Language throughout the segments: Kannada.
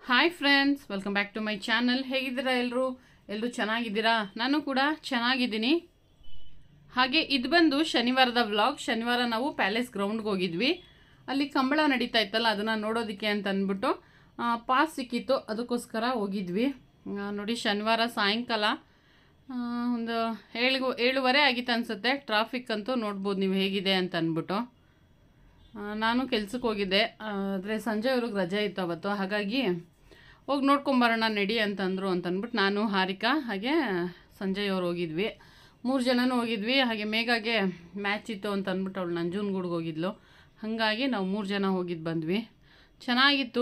hi friends welcome back to my channel ಹೇಗಿದ್ದೀರಾ ಎಲ್ಲರೂ ಎಲ್ಲರೂ ಚೆನ್ನಾಗಿದ್ದೀರಾ ನಾನು ಕೂಡ ಚೆನ್ನಾಗಿದ್ದೀನಿ ಹಾಗೆ ಇದು ಬಂದು ಶನಿವಾರದ ವ್ಲಾಗ್ ಶನಿವಾರ ನಾವು ಪ್ಯಾಲೇಸ್ ಗ್ರೌಂಡ್ಗೆ ಹೋಗಿದ್ವಿ ಅಲ್ಲಿ ಕಂಬಳ ನಡೀತಾ ಇತ್ತಲ್ಲ ಅದನ್ನು ನೋಡೋದಕ್ಕೆ ಅಂತ ಅಂದ್ಬಿಟ್ಟು ಪಾಸ್ ಸಿಕ್ಕಿತ್ತು ಅದಕ್ಕೋಸ್ಕರ ಹೋಗಿದ್ವಿ ಆ, ನೋಡಿ ಶನಿವಾರ ಸಾಯಂಕಾಲ ಆ, ಒಂದು ಏಳು ಏಳುವರೆ ಆಗಿತ್ತು ಅನಿಸುತ್ತೆ ಟ್ರಾಫಿಕ್ ಅಂತೂ ನೋಡ್ಬೋದು ನೀವು ಹೇಗಿದೆ ಅಂತ ಅಂದ್ಬಿಟ್ಟು ಆ, ನಾನು ಕೆಲ್ಸಕ್ಕೆ ಹೋಗಿದ್ದೆ ಆದರೆ ಸಂಜೆ ಅವ್ರಿಗೆ ರಜೆ ಇತ್ತು ಅವತ್ತು ಹಾಗಾಗಿ ಹೋಗಿ ನೋಡ್ಕೊಂಬರೋಣ ನಡಿ ಅಂತಂದರು ಅಂತಂದ್ಬಿಟ್ಟು ನಾನು ಹಾರಿಕಾ ಹಾಗೆ ಸಂಜಯ್ ಅವ್ರು ಹೋಗಿದ್ವಿ ಮೂರು ಜನನೂ ಹೋಗಿದ್ವಿ ಹಾಗೆ ಮೇಘಾಗೆ ಮ್ಯಾಚ್ ಇತ್ತು ಅಂತ ಅಂದ್ಬಿಟ್ಟು ಅವಳು ನಂಜನಗೂಡ್ಗೆ ಹೋಗಿದ್ಲು ಹಾಗಾಗಿ ನಾವು ಮೂರು ಜನ ಹೋಗಿದ್ದು ಬಂದ್ವಿ ಚೆನ್ನಾಗಿತ್ತು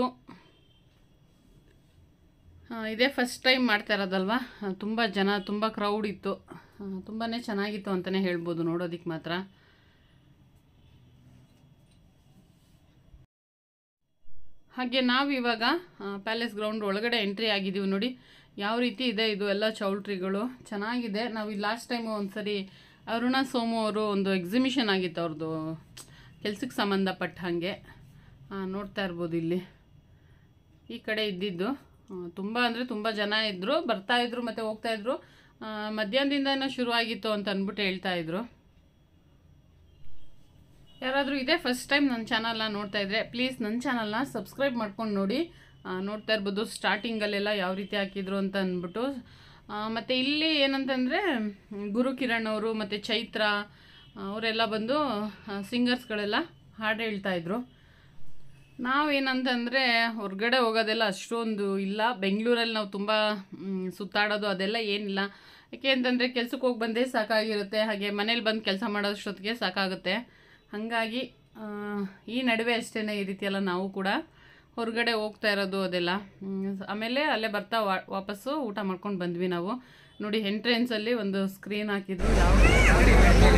ಆ, ಇದೇ ಫಸ್ಟ್ ಟೈಮ್ ಮಾಡ್ತಾ ಇರೋದಲ್ವಾ ತುಂಬ ಜನ ತುಂಬ ಕ್ರೌಡ್ ಇತ್ತು ತುಂಬಾ ಚೆನ್ನಾಗಿತ್ತು ಅಂತಲೇ ಹೇಳ್ಬೋದು ನೋಡೋದಕ್ಕೆ ಮಾತ್ರ ಹಾಗೆ ನಾವು ಇವಾಗ ಪ್ಯಾಲೇಸ್ ಗ್ರೌಂಡ್ ಒಳಗಡೆ ಎಂಟ್ರಿ ಆಗಿದ್ದೀವಿ ನೋಡಿ ಯಾವ ರೀತಿ ಇದೆ ಇದು ಎಲ್ಲ ಚೌಲ್ಟ್ರಿಗಳು ಚೆನ್ನಾಗಿದೆ ನಾವು ಈ ಲಾಸ್ಟ್ ಟೈಮು ಒಂದ್ಸರಿ ಅರುಣ ಸೋಮು ಅವರು ಒಂದು ಎಕ್ಸಿಬಿಷನ್ ಆಗಿತ್ತು ಅವ್ರದ್ದು ಕೆಲ್ಸಕ್ಕೆ ಸಂಬಂಧಪಟ್ಟ ಹಾಗೆ ಆ, ನೋಡ್ತಾ ಇರ್ಬೋದು ಇಲ್ಲಿ ಈ ಕಡೆ ಇದ್ದಿದ್ದು ತುಂಬ ಅಂದರೆ ತುಂಬ ಜನ ಇದ್ದರು ಬರ್ತಾಯಿದ್ರು ಮತ್ತು ಹೋಗ್ತಾಯಿದ್ರು ಮಧ್ಯಾಹ್ನದಿಂದನೇ ಶುರುವಾಗಿತ್ತು ಅಂತ ಅಂದ್ಬಿಟ್ಟು ಹೇಳ್ತಾ ಇದ್ರು ಯಾರಾದರೂ ಇದೇ ಫಸ್ಟ್ ಟೈಮ್ ನನ್ನ ಚಾನಲ್ನ ನೋಡ್ತಾ ಇದ್ರೆ ಪ್ಲೀಸ್ ನನ್ನ ಚಾನಲ್ನ ಸಬ್ಸ್ಕ್ರೈಬ್ ಮಾಡ್ಕೊಂಡು ನೋಡಿ ಆ, ನೋಡ್ತಾ ಇರ್ಬೋದು ಸ್ಟಾರ್ಟಿಂಗಲ್ಲೆಲ್ಲ ಯಾವ ರೀತಿ ಹಾಕಿದ್ರು ಅಂತ ಅಂದ್ಬಿಟ್ಟು ಮತ್ತು ಇಲ್ಲಿ ಏನಂತಂದರೆ ಗುರು ಕಿರಣ್ ಅವರು ಮತ್ತು ಚೈತ್ರ ಅವರೆಲ್ಲ ಬಂದು ಸಿಂಗರ್ಸ್ಗಳೆಲ್ಲ ಹಾಡು ಹೇಳ್ತಾ ಇದ್ರು ನಾವೇನಂತಂದರೆ ಹೊರಗಡೆ ಹೋಗೋದೆಲ್ಲ ಅಷ್ಟೊಂದು ಇಲ್ಲ ಬೆಂಗಳೂರಲ್ಲಿ ನಾವು ತುಂಬ ಮ್, ಸುತ್ತಾಡೋದು ಅದೆಲ್ಲ ಏನಿಲ್ಲ ಯಾಕೆ ಅಂತಂದರೆ ಕೆಲ್ಸಕ್ಕೆ ಹೋಗಿ ಬಂದೇ ಸಾಕಾಗಿರುತ್ತೆ ಹಾಗೆ ಮನೇಲಿ ಬಂದು ಕೆಲಸ ಮಾಡೋಷ್ಟೊತ್ತಿಗೆ ಸಾಕಾಗುತ್ತೆ ಹಾಗಾಗಿ ಆ, ಈ ನಡುವೆ ಅಷ್ಟೇ ಈ ರೀತಿಯೆಲ್ಲ ನಾವು ಕೂಡ ಹೊರಗಡೆ ಹೋಗ್ತಾ ಇರೋದು ಅದೆಲ್ಲ ಮ್, ಆಮೇಲೆ ಅಲ್ಲೇ ಬರ್ತಾ ವಾ ವಾಪಸ್ಸು ಊಟ ಮಾಡ್ಕೊಂಡು ಬಂದ್ವಿ ನಾವು ನೋಡಿ ಎಂಟ್ರೆನ್ಸಲ್ಲಿ ಒಂದು ಸ್ಕ್ರೀನ್ ಹಾಕಿದ್ರು ಯಾವ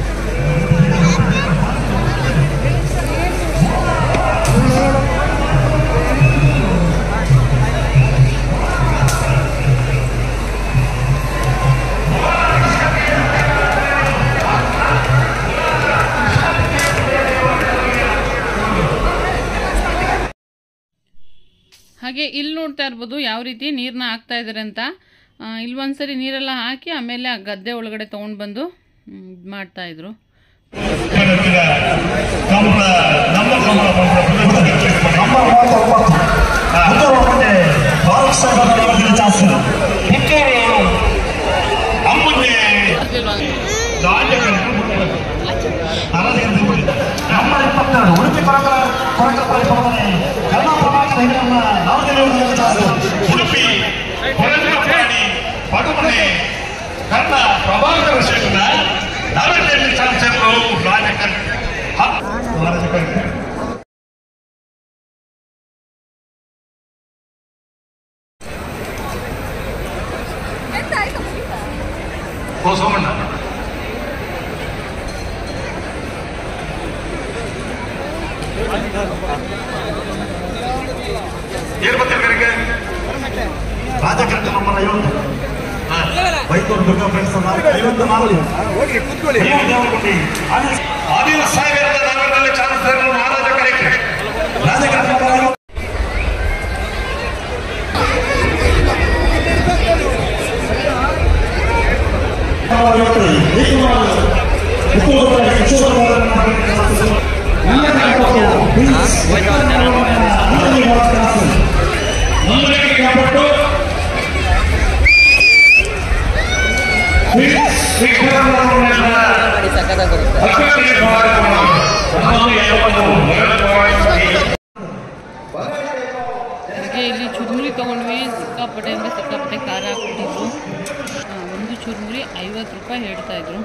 ಹಾಗೆ ಇಲ್ಲಿ ನೋಡ್ತಾ ಇರ್ಬೋದು ಯಾವ ರೀತಿ ನೀರನ್ನ ಹಾಕ್ತಾ ಇದ್ದಾರೆ ಅಂತ ಆ, ಇಲ್ಲಿ ಒಂದ್ಸರಿ ನೀರೆಲ್ಲ ಹಾಕಿ ಆಮೇಲೆ ಆ ಗದ್ದೆ ಒಳಗಡೆ ತೊಗೊಂಡು ಬಂದು ಇದು ಮಾಡ್ತಾ ಇದ್ರು ಕನ್ನಡದ ಕಂಬಳ ನಮ್ಮ ಕಂಬಳ ನಮ್ಮ ಮುಂದೆ ಭಾರತ ಸರ್ಕಾರ ಚಾನ್ಸ್ ಅಮ್ಮನ್ನೇ ನಮ್ಮ ಇಪ್ಪತ್ತೆರಡು ಉಡುಪಿ ಕೊರಕಲ ಕೊರಕಲ ಪರಿಪಾಲನೆ ಕನ್ನಡ ಪ್ರವಾಸ ಹಿರಿಯಮ್ಮ ನವದೆಹಲಿ ಚಾನ್ಸ್ ಉಡುಪಿ ಕೊರಕಲಪಾಡಿ ಪಡುಮನೆ ಕನ್ನಡ ಪ್ರಭಾಕರ ಶೇಖರ ನವದೆಹಲಿ ಚಾನ್ಸರು ರಾಜಕರ್ಣಿ ರಾಜಕರ್ಣಿ ಓ ಸೋಮಣ್ಣ ಏನ್ ಬರ್ತಿರ್ಕರಿಗೆ ರಾಜಕರ್ಣ ನಮ್ಮ ಐವತ್ತು ಬೈಕೂರು ದುರ್ಗಾ ಫ್ರೆಂಡ್ಸ್ ಐವತ್ತು ನಾಲ್ಕು ಆದಿಲ ಸಾಗರದ ನಗರದಲ್ಲಿ ಚಾನ್ಸಲರ್ ಮಹಾರಾಜ ಕರೆಕ್ಟ್ ರಾಜಕರ್ಣ ಹಾಗೆ ಇಲ್ಲಿ ಚುರುಮುರಿ ತೊಗೊಂಡ್ವಿ ಸಿಕ್ಕಾಪಟ್ಟೆ ಅಂದರೆ ಸಿಕ್ಕಾಪಟ್ಟೆ ಖಾರ ಹಾಕ್ಬಿಟ್ಟಿದ್ರು ಆ, ಒಂದು ಚುರುಮುರಿ ಐವತ್ತು ರೂಪಾಯಿ ಹೇಳ್ತಾ ಇದ್ರು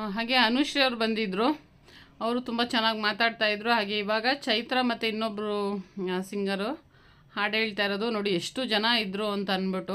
ಹಾಗೆ ಅನುಶ್ರೀ ಅವ್ರು ಬಂದಿದ್ದರು ಅವರು ತುಂಬ ಚೆನ್ನಾಗಿ ಮಾತಾಡ್ತಾ ಇದ್ರು ಹಾಗೆ ಇವಾಗ ಚೈತ್ರ ಮತ್ತು ಇನ್ನೊಬ್ಬರು ಸಿಂಗರು ಹಾಡು ಹೇಳ್ತಾ ಇರೋದು ನೋಡಿ ಎಷ್ಟು ಜನ ಇದ್ದರು ಅಂತ ಅಂದ್ಬಿಟ್ಟು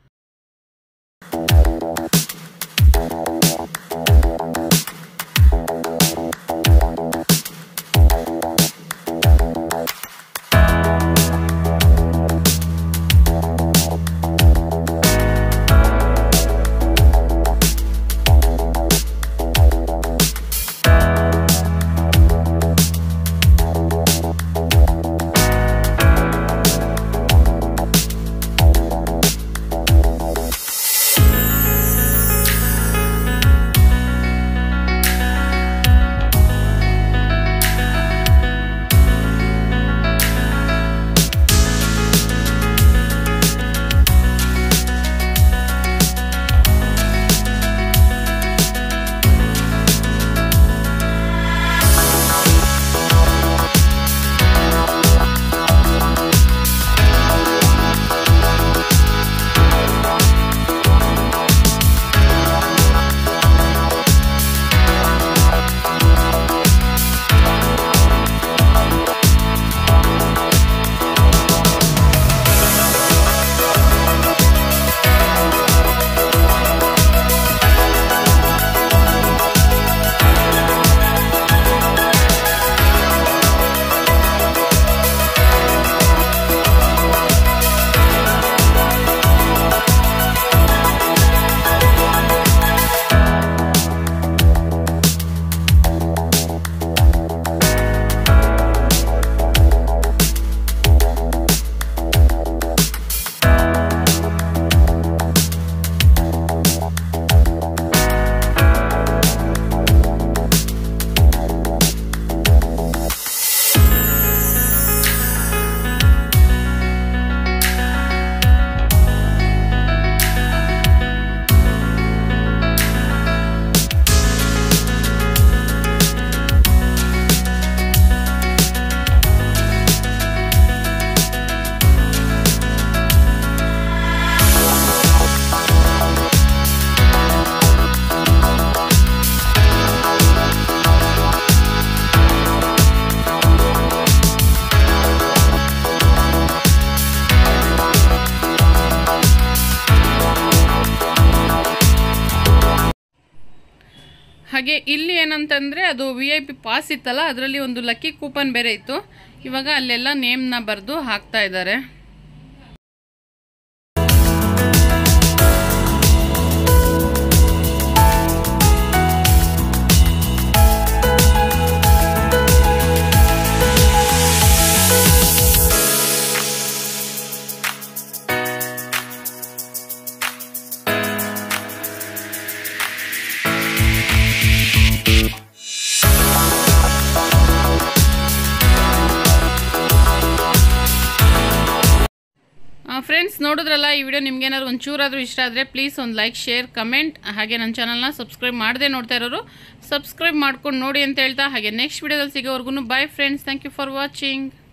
ಹಾಗೆ ಇಲ್ಲಿ ಏನಂತಂದರೆ ಅದು ವಿ ಐ ಪಿ ಪಾಸ್ ಇತ್ತಲ್ಲ ಅದರಲ್ಲಿ ಒಂದು ಲಕ್ಕಿ ಕೂಪನ್ ಬೇರೆ ಇತ್ತು ಇವಾಗ ಅಲ್ಲೆಲ್ಲ ನೇಮ್ನ ಬರೆದು ಹಾಕ್ತಾ ಇದ್ದಾರೆ ಫ್ರೆಂಡ್ಸ್ ನೋಡಿದ್ರಲ್ಲ ಈ ವಿಡಿಯೋ ನಿಮ್ಗೇನಾದ್ರು ಒಂಚೂರಾದರೂ ಇಷ್ಟ ಆದರೆ ಪ್ಲೀಸ್ ಒಂದು ಲೈಕ್ ಶೇರ್ ಕಮೆಂಟ್ ಹಾಗೆ ನನ್ನ ಚಾನಲ್ನ ಸಬ್ಸ್ಕ್ರೈಬ್ ಮಾಡದೆ ನೋಡ್ತಾ ಇರೋರು ಸಬ್ಸ್ಕ್ರೈಬ್ ಮಾಡ್ಕೊಂಡು ನೋಡಿ ಅಂತ ಹೇಳ್ತಾ ಹಾಗೆ ನೆಕ್ಸ್ಟ್ ವಿಡಿಯೋದಲ್ಲಿ ಸಿಗೋವರೆಗೂ bye friends thank you for watching